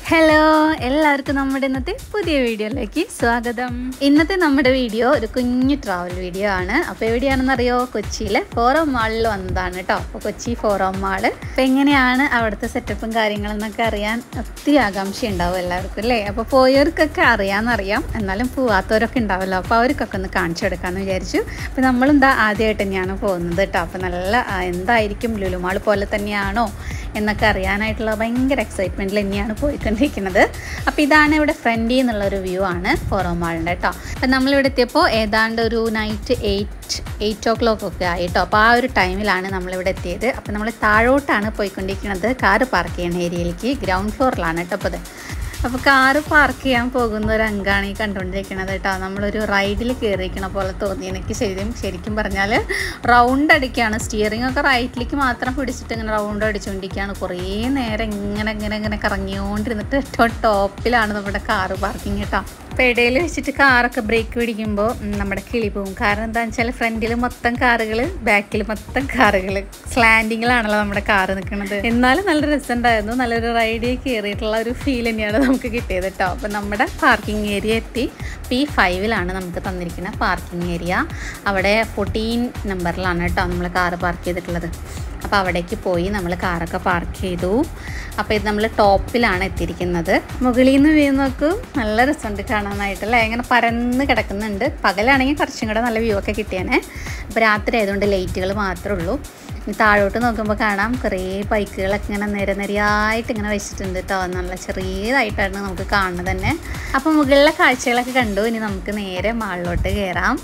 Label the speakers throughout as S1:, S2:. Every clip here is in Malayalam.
S1: ഹലോ എല്ലാവർക്കും നമ്മുടെ ഇന്നത്തെ പുതിയ വീഡിയോയിലേക്ക് സ്വാഗതം ഇന്നത്തെ നമ്മുടെ വീഡിയോ ഒരു കുഞ്ഞു ട്രാവൽ വീഡിയോ ആണ് അപ്പോൾ എവിടെയാണെന്ന് അറിയോ കൊച്ചിയിലെ ഫോറം മാളിൽ വന്നതാണ് കേട്ടോ അപ്പോൾ കൊച്ചി ഫോറം മാള് അപ്പോൾ എങ്ങനെയാണ് അവിടുത്തെ സെറ്റപ്പും കാര്യങ്ങളെന്നൊക്കെ അറിയാൻ ഒത്തിരി ആകാംക്ഷ ഉണ്ടാവും എല്ലാവർക്കും അല്ലേ അപ്പോൾ പോയവർക്കൊക്കെ അറിയാമെന്നറിയാം എന്നാലും പോവാത്തവരൊക്കെ ഉണ്ടാവല്ലോ അപ്പോൾ അവർക്കൊക്കെ ഒന്ന് കാണിച്ചു കൊടുക്കാമെന്ന് വിചാരിച്ചു അപ്പോൾ നമ്മളും എന്താ ആദ്യമായിട്ട് തന്നെയാണ് പോകുന്നത് കേട്ടോ അപ്പോൾ നല്ല ആ, എന്തായിരിക്കും ലുലുമാൾ പോലെ തന്നെയാണോ എന്നൊക്കെ അറിയാനായിട്ടുള്ള ഭയങ്കര എക്സൈറ്റ്മെൻറ്റിൽ തന്നെയാണ് പോയിക്കൊണ്ടിരിക്കുന്നത് അപ്പോൾ ഇതാണ് ഇവിടെ ഫ്രണ്ടിൽ നിന്നുള്ളൊരു വ്യൂ ആണ് ഫോറോമാളിൻ്റെ കേട്ടോ അപ്പം നമ്മളിവിടെ എത്തിയപ്പോൾ ഏതാണ്ട് ഒരു night eight eight o'clock ഒക്കെ ആയി കേട്ടോ അപ്പോൾ ആ ഒരു ടൈമിലാണ് നമ്മളിവിടെ എത്തിയത് അപ്പോൾ നമ്മൾ താഴോട്ടാണ് പോയിക്കൊണ്ടിരിക്കുന്നത് കാറ് പാർക്ക് ചെയ്യുന്ന ഏരിയയിലേക്ക് ഗ്രൗണ്ട് ഫ്ലോറിലാണ് കേട്ടോ അപ്പോൾ അത് അപ്പോൾ കാറ് പാർക്ക് ചെയ്യാൻ പോകുന്ന ഒരു അംഗമാണ് ഈ കണ്ടുകൊണ്ടിരിക്കുന്നത് കേട്ടോ നമ്മളൊരു റൈഡിൽ കയറിയിരിക്കണ പോലെ തോന്നി എനിക്ക് ശരിക്കും ശരിക്കും പറഞ്ഞാൽ റൗണ്ട് അടിക്കുകയാണ് സ്റ്റിയറിംഗ് ഒക്കെ റൈറ്റിലേക്ക് മാത്രം പിടിച്ചിട്ട് ഇങ്ങനെ റൗണ്ട് അടിച്ചുകൊണ്ടിരിക്കുകയാണ് കുറേ നേരം ഇങ്ങനെ ഇങ്ങനെ ഇങ്ങനെ കറങ്ങിയോണ്ടിരുന്നിട്ട് ഏറ്റവും ടോപ്പിലാണ് നമ്മുടെ കാറ് പാർക്കിംഗ് കേട്ടോ അപ്പോൾ ഇടയിൽ വെച്ചിട്ട് കാറൊക്കെ ബ്രേക്ക് പിടിക്കുമ്പോൾ ഉം, നമ്മുടെ കിളി പോകും കാരണം എന്താണെന്ന് വെച്ചാൽ ഫ്രണ്ടിൽ മൊത്തം കാറുകൾ ബാക്കിൽ മൊത്തം കാറുകൾ സ്ലാൻഡിങ്ങിലാണല്ലോ നമ്മുടെ കാറ് നിൽക്കുന്നത് എന്നാലും നല്ല രസമുണ്ടായിരുന്നു നല്ലൊരു റൈഡിൽ കയറിയിട്ടുള്ള ഒരു ഫീൽ തന്നെയാണ് നമുക്ക് കിട്ടിയത് കേട്ടോ അപ്പോൾ നമ്മുടെ പാർക്കിംഗ് ഏരിയ എത്തി പി ഫൈവിലാണ് നമുക്ക് തന്നിരിക്കുന്ന പാർക്കിംഗ് ഏരിയ അവിടെ ഫോർട്ടീൻ നമ്പറിലാണ് കേട്ടോ നമ്മൾ കാറ് പാർക്ക് ചെയ്തിട്ടുള്ളത് അപ്പോൾ അവിടേക്ക് പോയി നമ്മൾ കാറൊക്കെ പാർക്ക് ചെയ്തു അപ്പോൾ ഇത് നമ്മൾ ടോപ്പിലാണ് എത്തിയിരിക്കുന്നത് മുകളിൽ നിന്ന് വ്യൂ നോക്കൂ നല്ല രസമുണ്ട് കാണാനായിട്ടല്ലേ ഇങ്ങനെ പരന്ന് കിടക്കുന്നുണ്ട് പകലാണെങ്കിൽ കുറച്ചും കൂടെ നല്ല വ്യൂ ഒക്കെ കിട്ടിയാനേ അപ്പോൾ രാത്രി ആയതുകൊണ്ട് ലൈറ്റുകൾ മാത്രമേ ഉള്ളൂ ഇനി താഴോട്ട് നോക്കുമ്പോൾ കാണാം കുറേ ബൈക്കുകളൊക്കെ ഇങ്ങനെ നിര നിരയായിട്ട് ഇങ്ങനെ വെച്ചിട്ടുണ്ട് കേട്ടോ നല്ല ചെറിയതായിട്ടാണ് നമുക്ക് കാണുന്നത് തന്നെ അപ്പോൾ മുകളിലെ കാഴ്ചകളൊക്കെ കണ്ടു ഇനി നമുക്ക് നേരെ മാളിലോട്ട് കയറാം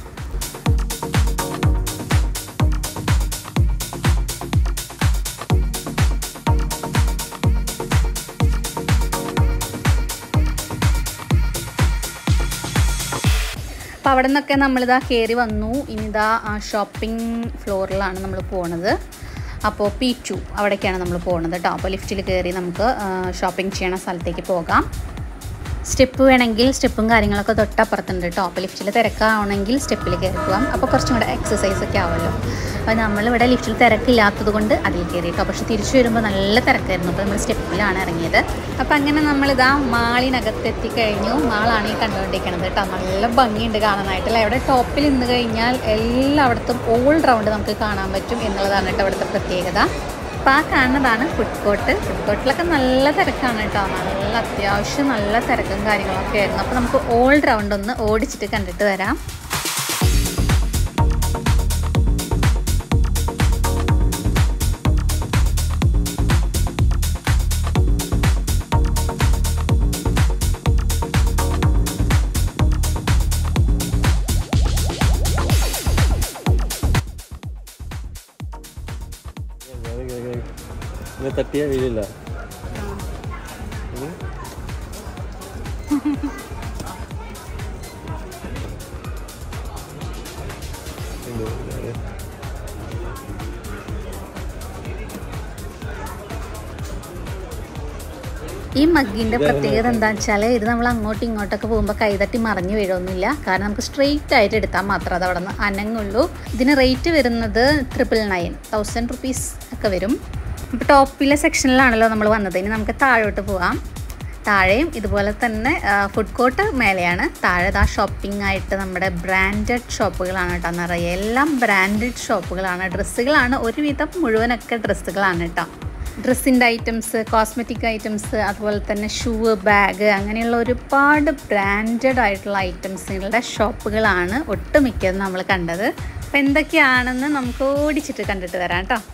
S1: അപ്പോൾ അവിടെ നിന്നൊക്കെ നമ്മളിതാ കയറി വന്നു ഇനിതാ ഷോപ്പിംഗ് ഫ്ലോറിലാണ് നമ്മൾ പോണത് അപ്പോൾ പി ടു അവിടേക്കാണ് നമ്മൾ പോകുന്നത് കേട്ടോ അപ്പോൾ ലിഫ്റ്റിൽ കയറി നമുക്ക് ഷോപ്പിംഗ് ചെയ്യണ സ്ഥലത്തേക്ക് പോകാം സ്റ്റെപ്പ് വേണമെങ്കിൽ സ്റ്റെപ്പും കാര്യങ്ങളൊക്കെ തൊട്ടപ്പുറത്തുണ്ട് കേട്ടോ അപ്പോൾ ലിഫ്റ്റിൽ തിരക്കാവണമെങ്കിൽ സ്റ്റെപ്പിൽ കയറി പോകാം അപ്പോൾ കുറച്ചും കൂടെ എക്സസൈസ് ഒക്കെ ആവുമല്ലോ അപ്പോൾ നമ്മളിവിടെ ലിഫ്റ്റിൽ തിരക്കില്ലാത്തത് കൊണ്ട് അതിൽ കയറി കേട്ടോ പക്ഷേ തിരിച്ചു വരുമ്പോൾ നല്ല തിരക്കായിരുന്നു അപ്പോൾ നമ്മൾ സ്റ്റെപ്പിലാണ് ഇറങ്ങിയത് അപ്പോൾ അങ്ങനെ നമ്മളിതാ മാളിനകത്ത് എത്തിക്കഴിഞ്ഞു മാളാണ് ഈ കണ്ടുകൊണ്ടിരിക്കുന്നത് കേട്ടോ നല്ല ഭംഗിയുണ്ട് കാണാനായിട്ടല്ലേ ഇവിടെ ടോപ്പിൽ നിന്ന് കഴിഞ്ഞാൽ എല്ലായിടത്തും ഓൾ റൗണ്ട് നമുക്ക് കാണാൻ പറ്റും എന്നുള്ളതാണ് കേട്ടോ ഇവിടുത്തെ പ്രത്യേകത അപ്പോൾ ആ കാണുന്നതാണ് ഫുഡ് കോർട്ട് ഫുഡ് കോർട്ടിലൊക്കെ നല്ല തിരക്കാണ് കേട്ടോ നല്ല അത്യാവശ്യം നല്ല തിരക്കും കാര്യങ്ങളൊക്കെ ആയിരുന്നു അപ്പോൾ നമുക്ക് ഓൾ റൗണ്ട് ഒന്ന് ഓടിച്ചിട്ട് കണ്ടിട്ട് വരാം
S2: ഇങ്ങനെ തട്ടിയാ വീഴില്ല ഉം. എന്തോ, ഇതാണ്.
S1: ഈ മഗ്ഗിൻ്റെ പ്രത്യേകത എന്താണെന്ന് വെച്ചാൽ ഇത് നമ്മൾ അങ്ങോട്ടും ഇങ്ങോട്ടൊക്കെ പോകുമ്പോൾ കൈതട്ടി മറിഞ്ഞു വീഴൊന്നുമില്ല കാരണം നമുക്ക് സ്ട്രെയിറ്റ് ആയിട്ട് എടുത്താൽ മാത്രമേ അത് അവിടെ നിന്ന് അനങ്ങുള്ളൂ ഇതിന് റേറ്റ് വരുന്നത് ട്രിപ്പിൾ നയൻ തൗസൻഡ് റുപ്പീസ് ഒക്കെ വരും ഇപ്പോൾ ടോപ്പിലെ സെക്ഷനിലാണല്ലോ നമ്മൾ വന്നത് ഇനി നമുക്ക് താഴോട്ട് പോകാം താഴെയും ഇതുപോലെ തന്നെ ഫുഡ് കോർട്ട് മേലെയാണ് താഴെ ആ ഷോപ്പിംഗ് ആയിട്ട് നമ്മുടെ ബ്രാൻഡഡ് ഷോപ്പുകളാണ് കേട്ടോ നിറയെ എല്ലാം ബ്രാൻഡഡ് ഷോപ്പുകളാണ് ഡ്രസ്സുകളാണ് ഒരുവിധം മുഴുവനൊക്കെ ഡ്രസ്സുകളാണ് കേട്ടോ ഡ്രസ്സിൻ്റെ ഐറ്റംസ് കോസ്മെറ്റിക് ഐറ്റംസ് അതുപോലെ തന്നെ ഷൂ ബാഗ് അങ്ങനെയുള്ള ഒരുപാട് ബ്രാൻഡഡ് ആയിട്ടുള്ള ഐറ്റംസുകളുടെ ഷോപ്പുകളാണ് ഒട്ടുമിക്കതും നമ്മൾ കണ്ടത് അപ്പം എന്തൊക്കെയാണെന്ന് നമുക്ക് ഓടിച്ചിട്ട് കണ്ടിട്ട് വരാം കേട്ടോ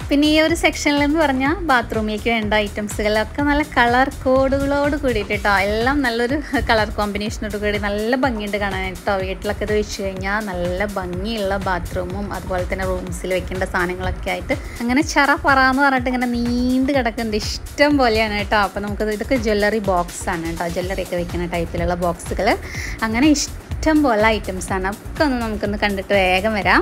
S1: പിന്നെ ഈ ഒരു സെക്ഷനിൽ എന്ന് പറഞ്ഞാൽ ബാത്റൂമിലേക്ക് വേണ്ട ഐറ്റംസുകളൊക്കെ നല്ല കളർ കോഡുകളോട് കൂടിയിട്ട് കേട്ടോ എല്ലാം നല്ലൊരു കളർ കോമ്പിനേഷനോട് കൂടി നല്ല ഭംഗിയുണ്ട് കാണാനായിട്ട് കേട്ടോ വീട്ടിലൊക്കെ ഇത് വെച്ച് കഴിഞ്ഞാൽ നല്ല ഭംഗിയുള്ള ബാത്റൂമും അതുപോലെ തന്നെ റൂംസിൽ വെക്കേണ്ട സാധനങ്ങളൊക്കെ ആയിട്ട് അങ്ങനെ ചറ പറ എന്ന് പറഞ്ഞിട്ട് ഇങ്ങനെ നീണ്ട് കിടക്കുന്നുണ്ട് ഇഷ്ടം പോലെയാണ് കേട്ടോ അപ്പോൾ നമുക്ക് ഇതൊക്കെ ജ്വല്ലറി ബോക്സ് ആണ് കേട്ടോ ജ്വല്ലറി ഒക്കെ വെക്കുന്ന ടൈപ്പിലുള്ള ബോക്സുകൾ അങ്ങനെ ഇഷ്ടം പോലെ ഐറ്റംസ് ആണ് ഒക്കെ ഒന്ന് നമുക്കൊന്ന് കണ്ടിട്ട് വേഗം വരാം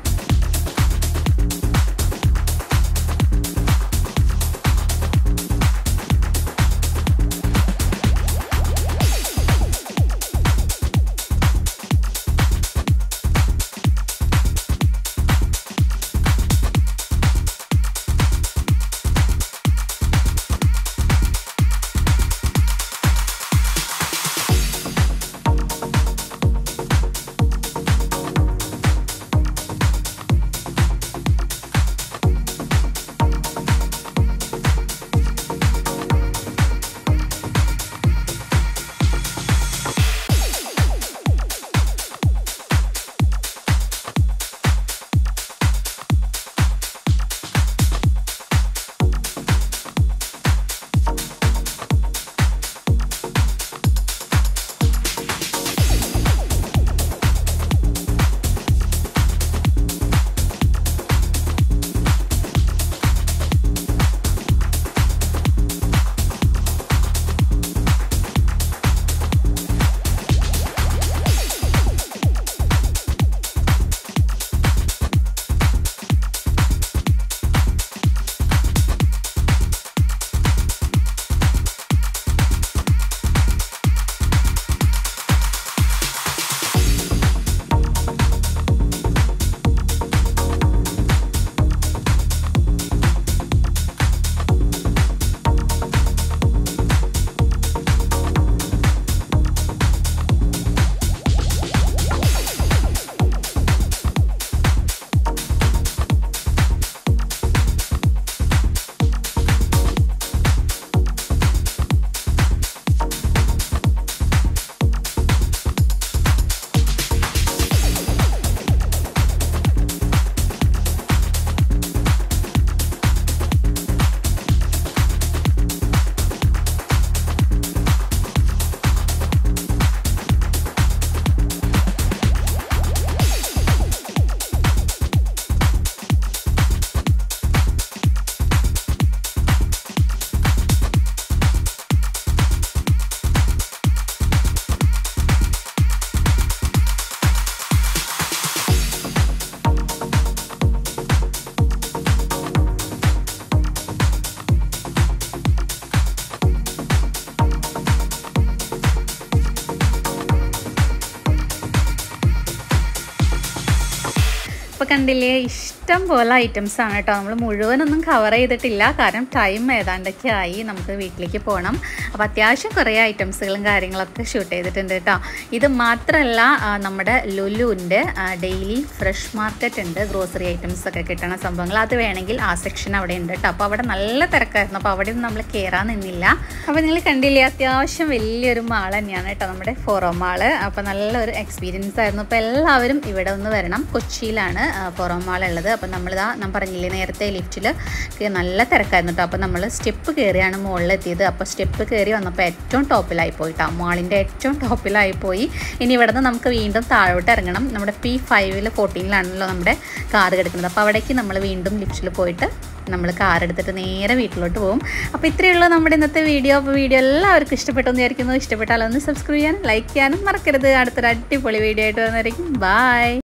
S1: ഇപ്പോൾ കണ്ടില്ലേ ഇഷ്ടം പോലെ ഐറ്റംസ് ആണ് കേട്ടോ നമ്മൾ മുഴുവനൊന്നും കവർ ചെയ്തിട്ടില്ല കാരണം ടൈം ഏതാണ്ടൊക്കെ ആയി നമുക്ക് വീട്ടിലേക്ക് പോകണം അപ്പോൾ അത്യാവശ്യം കുറേ ഐറ്റംസുകളും കാര്യങ്ങളൊക്കെ ഷൂട്ട് ചെയ്തിട്ടുണ്ട് കേട്ടോ ഇത് മാത്രമല്ല ആ, നമ്മുടെ ലുലുവിൻ്റെ ഡെയിലി ഫ്രഷ് മാർക്കറ്റ് ഉണ്ട് ഗ്രോസറി ഐറ്റംസ് ഒക്കെ കിട്ടുന്ന സംഭവങ്ങൾ അത് വേണമെങ്കിൽ ആ സെക്ഷൻ അവിടെ ഉണ്ട് കേട്ടോ അപ്പോൾ അവിടെ നല്ല തിരക്കായിരുന്നു അപ്പോൾ അവിടെ നമ്മൾ കയറാൻ നിന്നില്ല അപ്പോൾ നിങ്ങൾ കണ്ടില്ലേ അത്യാവശ്യം വലിയൊരു മാൾ തന്നെയാണ് കേട്ടോ നമ്മുടെ ഫോറോ മാള് അപ്പോൾ നല്ലൊരു എക്സ്പീരിയൻസ് ആയിരുന്നു അപ്പോൾ എല്ലാവരും ഇവിടെ ഒന്ന് വരണം കൊച്ചിയിലാണ് ആ, ഫോറോ മാൾ ഉള്ളത് അപ്പോൾ നമ്മളിതാ ഞാൻ പറഞ്ഞില്ലേ നേരത്തെ ലിഫ്റ്റിൽ നല്ല തിരക്കായിരുന്നു കേട്ടോ അപ്പോൾ നമ്മൾ സ്റ്റെപ്പ് കയറിയാണ് മുകളിലെത്തിയത് അപ്പോൾ സ്റ്റെപ്പ് കയറി വന്നപ്പോൾ ഏറ്റവും ടോപ്പിലായി പോയിട്ടോ മാളിൻ്റെ ഏറ്റവും ടോപ്പിലായി പോയി ഇനി ഇവിടെ നിന്ന് നമുക്ക് വീണ്ടും താഴോട്ട് ഇറങ്ങണം നമ്മുടെ പി ഫൈവിൽ ഫോർട്ടീനിലാണല്ലോ നമ്മുടെ കാർ കിടക്കുന്നത് അപ്പോൾ അവിടേക്ക് നമ്മൾ വീണ്ടും ലിഫ്റ്റിൽ പോയിട്ട് നമ്മൾ കാർ എടുത്തിട്ട് നേരെ വീട്ടിലോട്ട് പോകും അപ്പോൾ ഇത്രയേ ഉള്ളൂ നമ്മുടെ ഇന്നത്തെ വീഡിയോ അപ്പോൾ വീഡിയോ എല്ലാവർക്കും ഇഷ്ടപ്പെട്ടു എന്ന് വിചാരിക്കുന്നു ഇഷ്ടപ്പെട്ടാൽ ഒന്ന് സബ്സ്ക്രൈബ് ചെയ്യാനും ലൈക്ക് ചെയ്യാനും മറക്കരുത് അടുത്തൊരു അടിപൊളി വീഡിയോ ആയിട്ട് വന്നായിരിക്കും ബൈ